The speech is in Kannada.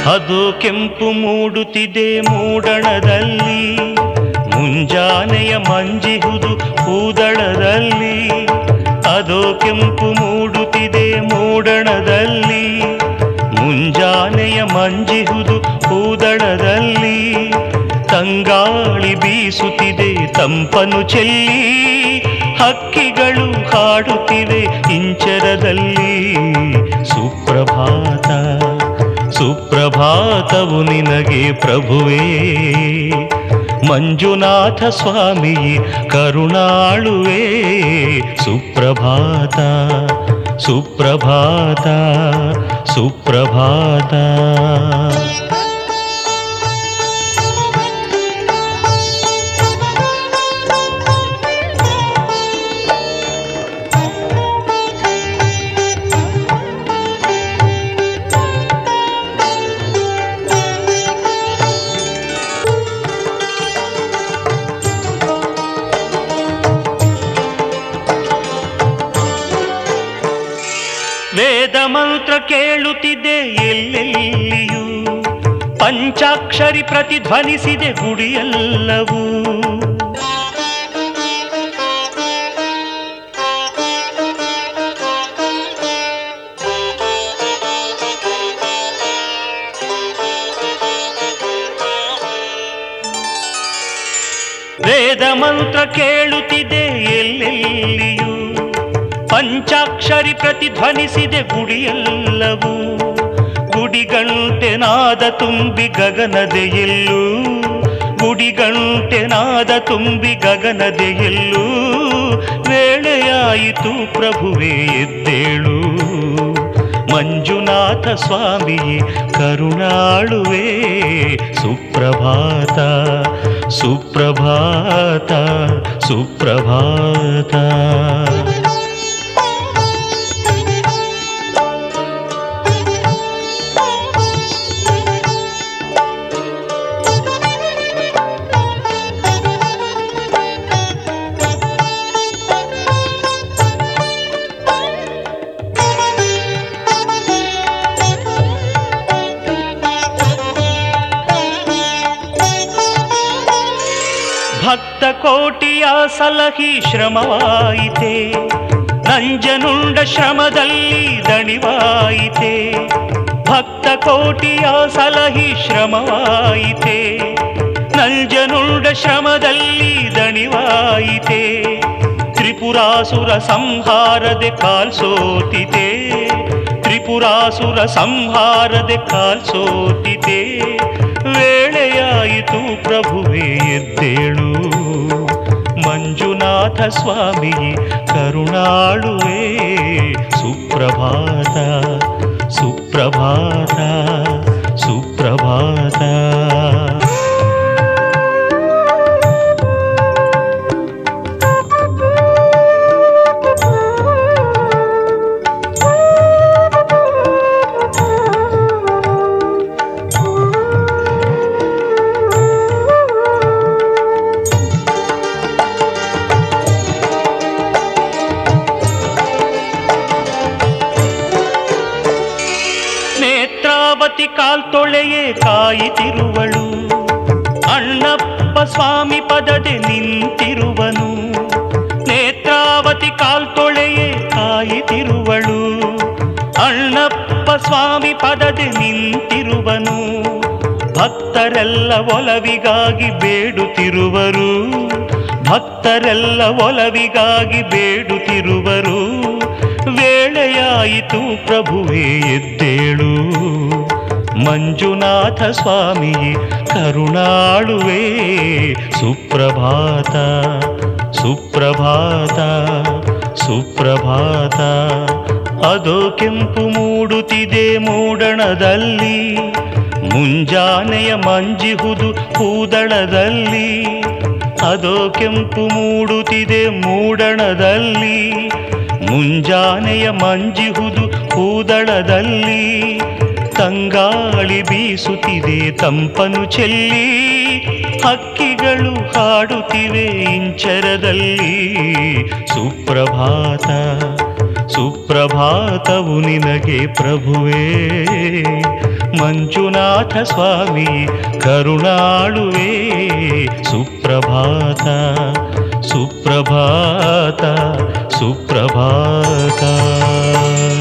ಅದು ಕೆಂಪು ಮೂಡುತ್ತಿದೆ ಮೂಡಣದಲ್ಲಿ ಮುಂಜಾನೆಯ ಮಂಜಿಹುದು ಕೂದಳದಲ್ಲಿ ಅದು ಕೆಂಪು ಮೂಡುತ್ತಿದೆ ಮೂಡಣದಲ್ಲಿ ಮುಂಜಾನೆಯ ಮಂಜಿಹುದು ಕೂದಳದಲ್ಲಿ ತಂಗಾಳಿ ಬೀಸುತ್ತಿದೆ ತಂಪನು ಚೆಲ್ಲಿ ಹಕ್ಕಿಗಳು ಹಾಡುತ್ತಿವೆ ಇಂಚರದಲ್ಲಿ ಸುಪ್ರಭಾತ ಸುಪ್ರಭಾತವು ನಿನಗೆ ಪ್ರಭುವೇ ಮಂಜುನಾಥ ಸ್ವಾಮಿ ಕರುಣಾಳುವೆ ಸುಪ್ರಭಾತ ಸುಪ್ರಭಾತ ಸುಪ್ರಭಾತ ವೇದ ಮಂತ್ರ ಕೇಳುತ್ತಿದೆ ಎಲ್ಲೆಲ್ಲಿಯೂ ಪಂಚಾಕ್ಷರಿ ಪ್ರತಿಧ್ವನಿಸಿದೆ ಗುಡಿಯಲ್ಲವೂ ವೇದ ಮಂತ್ರ ಕೇಳುತ್ತಿದೆ ಎಲ್ಲೆಲ್ಲಿಯೂ ಪಂಚಾಕ್ಷರಿ ಪ್ರತಿಧ್ವನಿಸಿದೆ ಗುಡಿಯಲ್ಲವೂ ಗುಡಿಗಂಟೆ ನಾದ ತುಂಬಿ ಗಗನದೆಯೆಲ್ಲೂ ಗುಡಿಗಂಟೆ ನಾದ ತುಂಬಿ ಗಗನದೆಯೆಲ್ಲೂ ವೇಳೆಯಾಯಿತು ಪ್ರಭುವೇ ಎದ್ದೇಳು ಮಂಜುನಾಥ ಸ್ವಾಮಿಯೇ ಕರುಣಾಳುವೆ ಸುಪ್ರಭಾತ ಸುಪ್ರಭಾತ ಸುಪ್ರಭಾತ ಭಕ್ತ ಕೋಟಿಯ ಸಲಹಿ ಶ್ರಮವಾಯಿತೆ ನಂಜನುಂಡ ಶ್ರಮದಲ್ಲಿ ದಣಿವಾಯಿತೆ ಭಕ್ತ ಕೋಟಿಯ ಸಲಹಿ ಶ್ರಮವಾಯಿತೆ ನಂಜನುಂಡ ಶ್ರಮದಲ್ಲಿ ದಣಿವಾಯಿತೆ ತ್ರಿಪುರಾಸುರ ಸಂಹಾರದೆ ಕಾಲ್ಸೋತಿತೆ ತ್ರಿಪುರಾಸುರ ಸಂಹಾರದೆ ಕಾಲ್ಸೋತಿತೆ ವೇಳೆಯಾಯಿತು ಪ್ರಭುವೇ ಎದ್ದೇಳು ಮಂಜುನಾಥ ಸ್ವಾಮಿ ಕರುಣಾಳುವೆ ಸುಪ್ರಭಾತ ಸುಪ್ರಭಾತ ಸುಪ್ರಭಾತ ನೇತ್ರಾವತಿ ಕಾಲ್ತೊಳೆಯೇ ಕಾಯಿತಿರುವಳು ಅಣ್ಣಪ್ಪ ಸ್ವಾಮಿ ಪದದೆ ನಿಂತಿರುವನು ನೇತ್ರಾವತಿ ಕಾಲ್ತೊಳೆಯೇ ಕಾಯಿತಿರುವಳು ಅಣ್ಣಪ್ಪ ಸ್ವಾಮಿ ಪದದೆ ನಿಂತಿರುವನು ಭಕ್ತರೆಲ್ಲ ಒಲವಿಗಾಗಿ ಬೇಡುತ್ತಿರುವರು ಭಕ್ತರೆಲ್ಲ ಒಲವಿಗಾಗಿ ಬೇಡುತ್ತಿರುವರು ವೇಳೆಯಾಯಿತು ಪ್ರಭುವೇ ಎದ್ದೇಳು ಮಂಜುನಾಥ ಸ್ವಾಮಿ ಕರುಣಾಳುವೆ ಸುಪ್ರಭಾತ ಸುಪ್ರಭಾತ ಸುಪ್ರಭಾತ ಅದು ಕೆಂಪು ಮೂಡುತ್ತಿದೆ ಮೂಡಣದಲ್ಲಿ ಮುಂಜಾನೆಯ ಮಂಜಿಹುದು ಕೂದಳದಲ್ಲಿ ಅದು ಕೆಂಪು ಮೂಡುತ್ತಿದೆ ಮೂಡಣದಲ್ಲಿ ಮುಂಜಾನೆಯ ಮಂಜಿಹುದು ಕೂದಳದಲ್ಲಿ ತಂಗಾಳಿ ಬೀಸುತ್ತಿದೆ ತಂಪನು ಚೆಲ್ಲಿ ಹಕ್ಕಿಗಳು ಹಾಡುತ್ತಿವೆ ಇಂಚರದಲ್ಲಿ ಸುಪ್ರಭಾತ ಸುಪ್ರಭಾತವು ನಿನಗೆ ಪ್ರಭುವೇ ಮಂಜುನಾಥ ಸ್ವಾಮಿ ಕರುಣಾಳುವೆ ಸುಪ್ರಭಾತ ಸುಪ್ರಭಾತ ಸುಪ್ರಭಾತ